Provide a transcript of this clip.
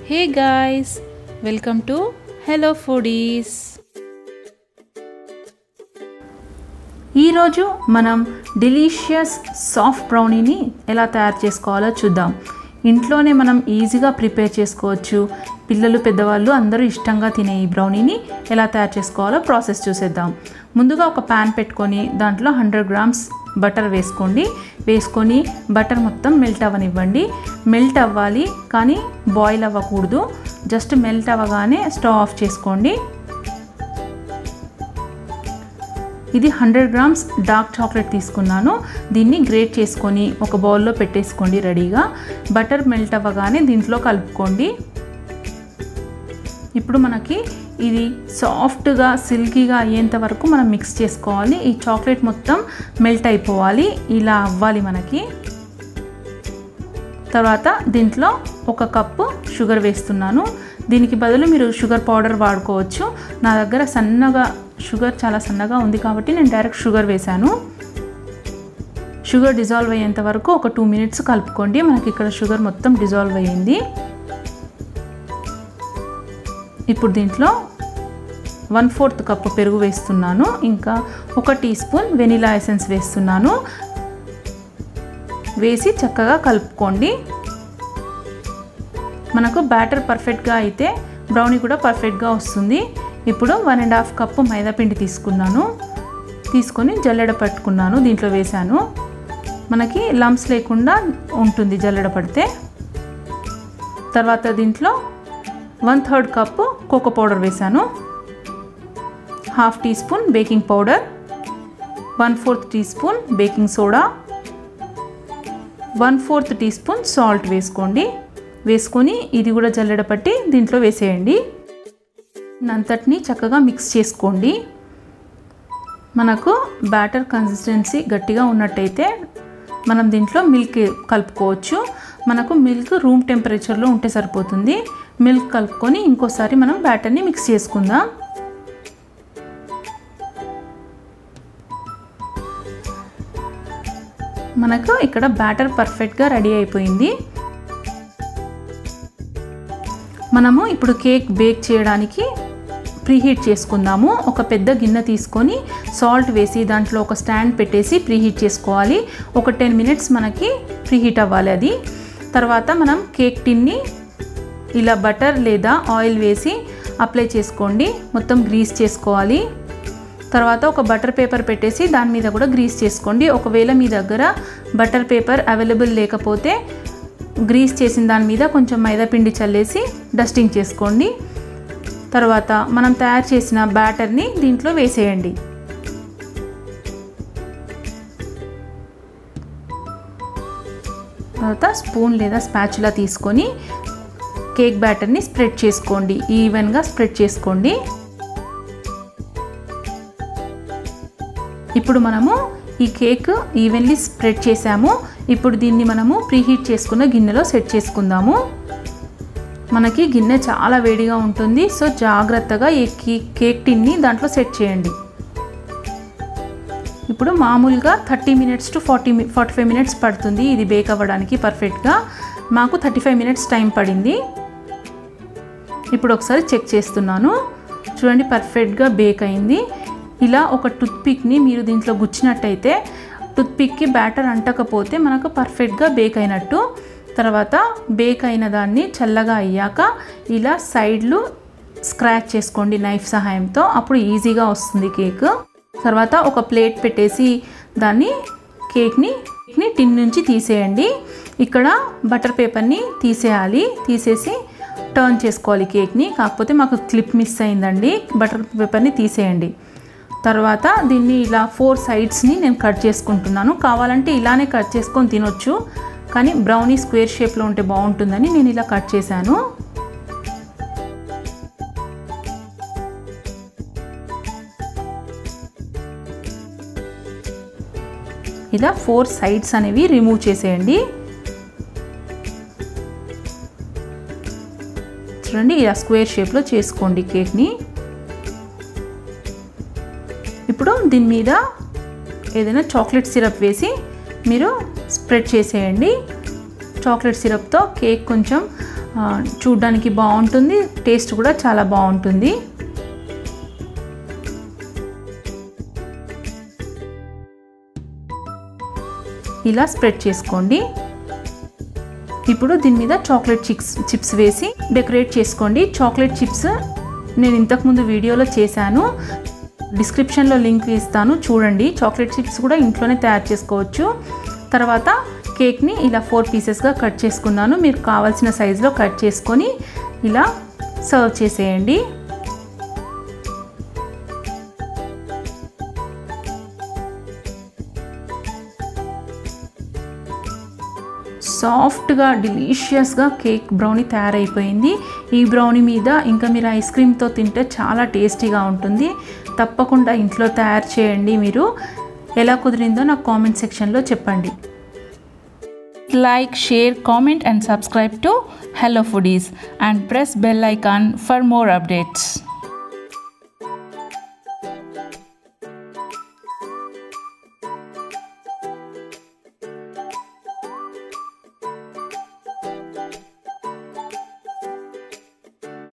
Hey guys welcome to hello foodies ఈరోజు మనం delicious soft బ్రౌనీని ఎలా తయారు చేసుకోవాలో చూద్దాం ఇంట్లోనే మనం ఈజీగా ప్రిపేర్ చేసుకోవచ్చు పిల్లలు పెద్దవాళ్ళు అందరూ ఇష్టంగా తినే ఈ బ్రౌనీని ఎలా తయారు చేసుకోవాలో ప్రాసెస్ చూసేద్దాం ముందుగా ఒక ప్యాన్ పెట్టుకొని దాంట్లో హండ్రెడ్ గ్రామ్స్ బటర్ వేసుకోండి వేసుకొని బటర్ మొత్తం మెల్ట్ అవ్వనివ్వండి మెల్ట్ అవ్వాలి కానీ బాయిల్ అవ్వకూడదు జస్ట్ మెల్ట్ అవ్వగానే స్టవ్ ఆఫ్ చేసుకోండి ఇది హండ్రెడ్ గ్రామ్స్ డార్క్ చాక్లెట్ తీసుకున్నాను దీన్ని గ్రేట్ చేసుకొని ఒక బౌల్లో పెట్టేసుకోండి రెడీగా బటర్ మెల్ట్ అవ్వగానే దీంట్లో కలుపుకోండి ఇప్పుడు మనకి ఇది సాఫ్ట్గా సిల్కీగా అయ్యేంత వరకు మనం మిక్స్ చేసుకోవాలి ఈ చాక్లెట్ మొత్తం మెల్ట్ అయిపోవాలి ఇలా అవ్వాలి మనకి తర్వాత దీంట్లో ఒక కప్పు షుగర్ వేస్తున్నాను దీనికి బదులు మీరు షుగర్ పౌడర్ వాడుకోవచ్చు నా దగ్గర సన్నగా షుగర్ చాలా సన్నగా ఉంది కాబట్టి నేను డైరెక్ట్ షుగర్ వేశాను షుగర్ డిజాల్వ్ అయ్యేంత వరకు ఒక టూ మినిట్స్ కలుపుకోండి మనకి ఇక్కడ షుగర్ మొత్తం డిజాల్వ్ అయ్యింది ఇప్పుడు దీంట్లో వన్ ఫోర్త్ కప్పు పెరుగు వేస్తున్నాను ఇంకా ఒక టీ స్పూన్ వెనిలా ఎసెన్స్ వేస్తున్నాను వేసి చక్కగా కలుపుకోండి మనకు బ్యాటర్ పర్ఫెక్ట్గా అయితే బ్రౌనీ కూడా పర్ఫెక్ట్గా వస్తుంది ఇప్పుడు వన్ అండ్ హాఫ్ కప్పు మైదాపిండి తీసుకున్నాను తీసుకొని జల్లెడ పట్టుకున్నాను దీంట్లో వేశాను మనకి లంప్స్ లేకుండా ఉంటుంది జల్లెడ పడితే తర్వాత దీంట్లో one third cup cocoa powder వేశాను half teaspoon baking powder one fourth teaspoon baking soda one fourth teaspoon salt వేసుకోండి వేసుకొని ఇది కూడా జల్లెడ పట్టి దీంట్లో వేసేయండి అంతటిని చక్కగా మిక్స్ చేసుకోండి మనకు బ్యాటర్ కన్సిస్టెన్సీ గట్టిగా ఉన్నట్టయితే మనం దీంట్లో మిల్క్ కలుపుకోవచ్చు మనకు మిల్క్ రూమ్ టెంపరేచర్లో ఉంటే సరిపోతుంది మిల్క్ కలుపుకొని ఇంకోసారి మనం బ్యాటర్ని మిక్స్ చేసుకుందాం మనకు ఇక్కడ బ్యాటర్ పర్ఫెక్ట్గా రెడీ అయిపోయింది మనము ఇప్పుడు కేక్ బేక్ చేయడానికి ప్రీహీట్ చేసుకుందాము ఒక పెద్ద గిన్నె తీసుకొని సాల్ట్ వేసి దాంట్లో ఒక స్టాండ్ పెట్టేసి ప్రీహీట్ చేసుకోవాలి ఒక టెన్ మినిట్స్ మనకి ప్రీహీట్ అవ్వాలి అది తర్వాత మనం కేక్ టిన్ని ఇలా బటర్ లేదా ఆయిల్ వేసి అప్లై చేసుకోండి మొత్తం గ్రీస్ చేసుకోవాలి తర్వాత ఒక బటర్ పేపర్ పెట్టేసి దాని మీద కూడా గ్రీస్ చేసుకోండి ఒకవేళ మీ దగ్గర బటర్ పేపర్ అవైలబుల్ లేకపోతే గ్రీస్ చేసిన దాని మీద కొంచెం మైదా పిండి చల్లేసి డస్టింగ్ చేసుకోండి తర్వాత మనం తయారు చేసిన బ్యాటర్ని దీంట్లో వేసేయండి తర్వాత స్పూన్ లేదా స్పాచులా తీసుకొని కేక్ బ్యాటర్ని స్ప్రెడ్ చేసుకోండి ఈవెన్గా స్ప్రెడ్ చేసుకోండి ఇప్పుడు మనము ఈ కేక్ ఈవెన్లీ స్ప్రెడ్ చేసాము ఇప్పుడు దీన్ని మనము ప్రీహీట్ చేసుకున్న గిన్నెలో సెట్ చేసుకుందాము మనకి గిన్నె చాలా వేడిగా ఉంటుంది సో జాగ్రత్తగా ఈ కేక్ టిన్ని దాంట్లో సెట్ చేయండి ఇప్పుడు మామూలుగా thirty minutes to forty forty five minutes పడుతుంది ఇది బేక్ అవ్వడానికి పర్ఫెక్ట్గా మాకు థర్టీ ఫైవ్ మినిట్స్ టైం పడింది ఇప్పుడు ఒకసారి చెక్ చేస్తున్నాను చూడండి పర్ఫెక్ట్గా బేక్ అయింది ఇలా ఒక టూత్పిక్ని మీరు దీంట్లో గుచ్చినట్టయితే టూత్పిక్కి బ్యాటర్ అంటకపోతే మనకు పర్ఫెక్ట్గా బేక్ అయినట్టు తర్వాత బేక్ అయిన దాన్ని చల్లగా అయ్యాక ఇలా సైడ్లు స్క్రాచ్ చేసుకోండి నైఫ్ సహాయంతో అప్పుడు ఈజీగా వస్తుంది కేక్ తర్వాత ఒక ప్లేట్ పెట్టేసి దాన్ని కేక్ని కేక్ని టిన్ నుంచి తీసేయండి ఇక్కడ బటర్ పేపర్ని తీసేయాలి తీసేసి టర్న్ చేసుకోవాలి కేక్ని కాకపోతే మాకు క్లిప్ మిస్ అయిందండి బటర్ పేపర్ని తీసేయండి తర్వాత దీన్ని ఇలా ఫోర్ సైడ్స్ని నేను కట్ చేసుకుంటున్నాను కావాలంటే ఇలానే కట్ చేసుకొని తినొచ్చు కానీ బ్రౌనీ స్క్వేర్ షేప్లో ఉంటే బాగుంటుందని నేను ఇలా కట్ చేశాను ఇలా ఫోర్ సైడ్స్ అనేవి రిమూవ్ చేసేయండి చూడండి ఇలా స్క్వేర్ షేప్లో చేసుకోండి కేక్ని ఇప్పుడు దీని మీద ఏదైనా చాక్లెట్ సిరప్ వేసి మీరు స్ప్రెడ్ చేసేయండి చాక్లెట్ సిరప్తో కేక్ కొంచెం ఆ, చూడ్డానికి బాగుంటుంది టేస్ట్ కూడా చాలా బాగుంటుంది ఇలా స్ప్రెడ్ చేసుకోండి ఇప్పుడు దీని మీద చాక్లెట్ చిప్స్ చిప్స్ వేసి డెకరేట్ చేసుకోండి చాక్లెట్ చిప్స్ నేను ఇంతకుముందు వీడియోలో చేశాను డిస్క్రిప్షన్లో లింక్ ఇస్తాను చూడండి చాక్లెట్ చిప్స్ కూడా ఇంట్లోనే తయారు చేసుకోవచ్చు తర్వాత కేక్ని ఇలా ఫోర్ పీసెస్గా కట్ చేసుకున్నాను మీరు కావాల్సిన సైజులో కట్ చేసుకొని ఇలా సర్వ్ చేసేయండి సాఫ్ట్గా డిలీషియస్గా కేక్ బ్రౌనీ తయారైపోయింది ఈ బ్రౌనీ మీద ఇంకా మీరు ఐస్ క్రీమ్తో తింటే చాలా టేస్టీగా ఉంటుంది తప్పకుండా ఇంట్లో తయారు చేయండి మీరు ఎలా కుదిరిందో నాకు కామెంట్ సెక్షన్లో చెప్పండి like, share, comment and subscribe to Hello Foodies and press bell icon for more updates.